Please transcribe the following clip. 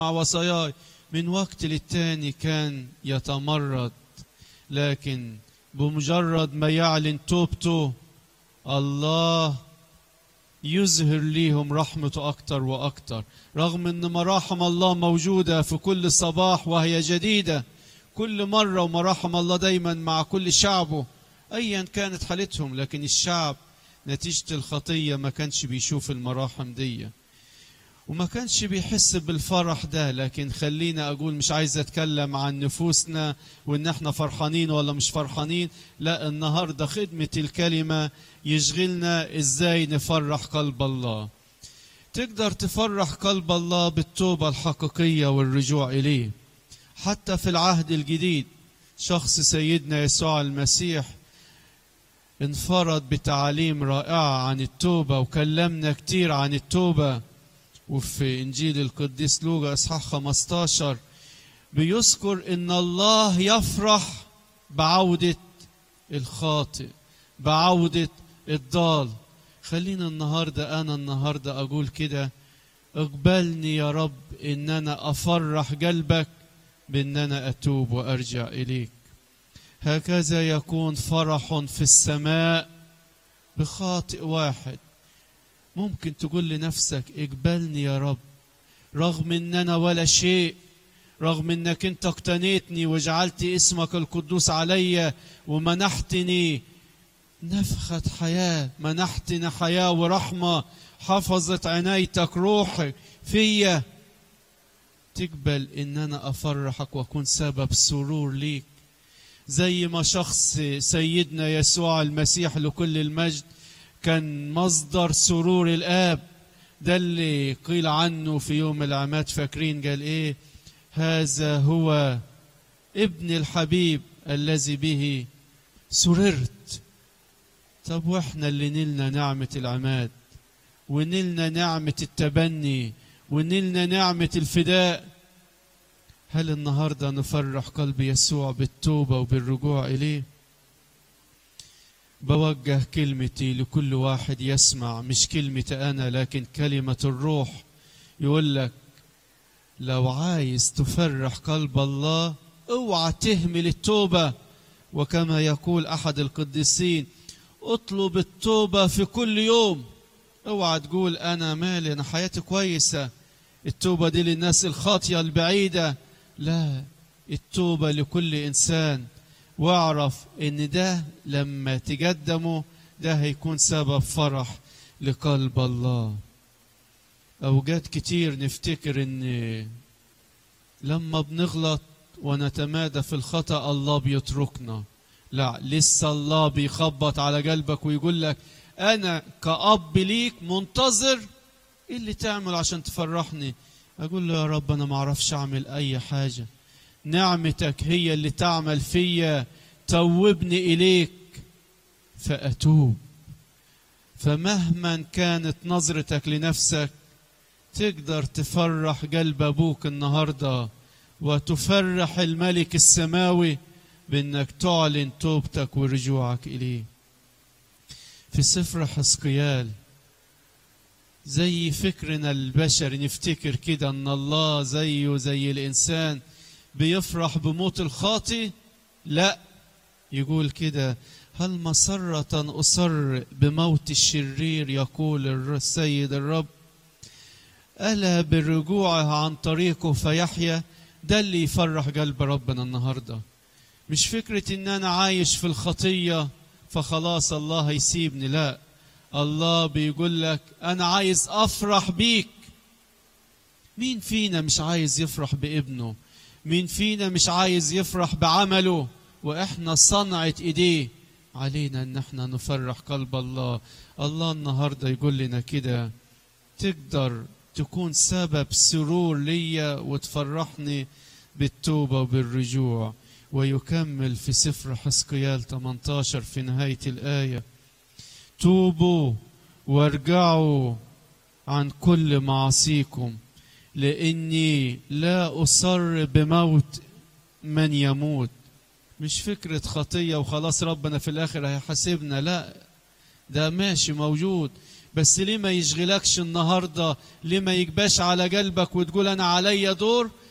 وصاياي من وقت للتاني كان يتمرد لكن بمجرد ما يعلن توبته الله يظهر ليهم رحمته أكتر وأكتر رغم أن مراحم الله موجودة في كل صباح وهي جديدة كل مرة ومراحم الله دايما مع كل شعبه أيا كانت حالتهم لكن الشعب نتيجة الخطية ما كانش بيشوف المراحم دي وما كانش بيحس بالفرح ده لكن خلينا أقول مش عايز أتكلم عن نفوسنا وإن احنا فرحانين ولا مش فرحانين لا النهاردة خدمة الكلمة يشغلنا إزاي نفرح قلب الله تقدر تفرح قلب الله بالتوبة الحقيقية والرجوع إليه حتى في العهد الجديد شخص سيدنا يسوع المسيح انفرد بتعاليم رائعة عن التوبة وكلمنا كتير عن التوبة وفي إنجيل القديس لوقا إصحاح 15 بيذكر إن الله يفرح بعودة الخاطئ بعودة الضال خلينا النهاردة أنا النهاردة أقول كده اقبلني يا رب إن أنا أفرح قلبك بإن أنا أتوب وأرجع إليك هكذا يكون فرح في السماء بخاطئ واحد ممكن تقول لنفسك اقبلني يا رب رغم ان انا ولا شيء رغم انك انت اقتنيتني وجعلت اسمك القدوس عليا ومنحتني نفخة حياة منحتني حياة ورحمة حفظت عنايتك روحي فيا تقبل ان انا افرحك واكون سبب سرور ليك زي ما شخص سيدنا يسوع المسيح لكل المجد كان مصدر سرور الآب ده اللي قيل عنه في يوم العماد فاكرين قال إيه هذا هو ابن الحبيب الذي به سررت طب واحنا اللي نلنا نعمة العماد ونلنا نعمة التبني ونلنا نعمة الفداء هل النهارده نفرح قلب يسوع بالتوبة وبالرجوع إليه بوجه كلمتي لكل واحد يسمع مش كلمتي أنا لكن كلمة الروح يقول لك لو عايز تفرح قلب الله اوعى تهمل التوبة وكما يقول أحد القديسين اطلب التوبة في كل يوم اوعى تقول أنا مالي أنا حياتي كويسة التوبة دي للناس الخاطية البعيدة لا التوبة لكل إنسان واعرف ان ده لما تقدمه ده هيكون سبب فرح لقلب الله اوجات كتير نفتكر ان لما بنغلط ونتمادى في الخطا الله بيتركنا لا لسه الله بيخبط على قلبك ويقول لك انا كاب ليك منتظر ايه اللي تعمل عشان تفرحني اقول له يا رب انا ما اعرفش اعمل اي حاجه نعمتك هي اللي تعمل فيا توبني إليك فأتوب فمهما كانت نظرتك لنفسك تقدر تفرح قلب أبوك النهاردة وتفرح الملك السماوي بأنك تعلن توبتك ورجوعك إليه في سفر حسقيال زي فكرنا البشري نفتكر كده أن الله زيه زي الإنسان بيفرح بموت الخاطي لا يقول كده هل مسرة أصر بموت الشرير يقول السيد الرب ألا بالرجوع عن طريقه فيحيا ده اللي يفرح قلب ربنا النهاردة مش فكرة إن أنا عايش في الخطية فخلاص الله هيسيبني لا الله بيقول لك أنا عايز أفرح بيك مين فينا مش عايز يفرح بابنه مين فينا مش عايز يفرح بعمله واحنا صنعة ايديه علينا ان احنا نفرح قلب الله الله النهارده يقول لنا كده تقدر تكون سبب سرور ليا وتفرحني بالتوبة وبالرجوع ويكمل في سفر حسقيال 18 في نهاية الآية توبوا وارجعوا عن كل معاصيكم لاني لا اصر بموت من يموت مش فكره خطيه وخلاص ربنا في الاخر هيحاسبنا لا ده ماشي موجود بس ليه ما يشغلكش النهارده ليه ما يجباش على قلبك وتقول انا عليا دور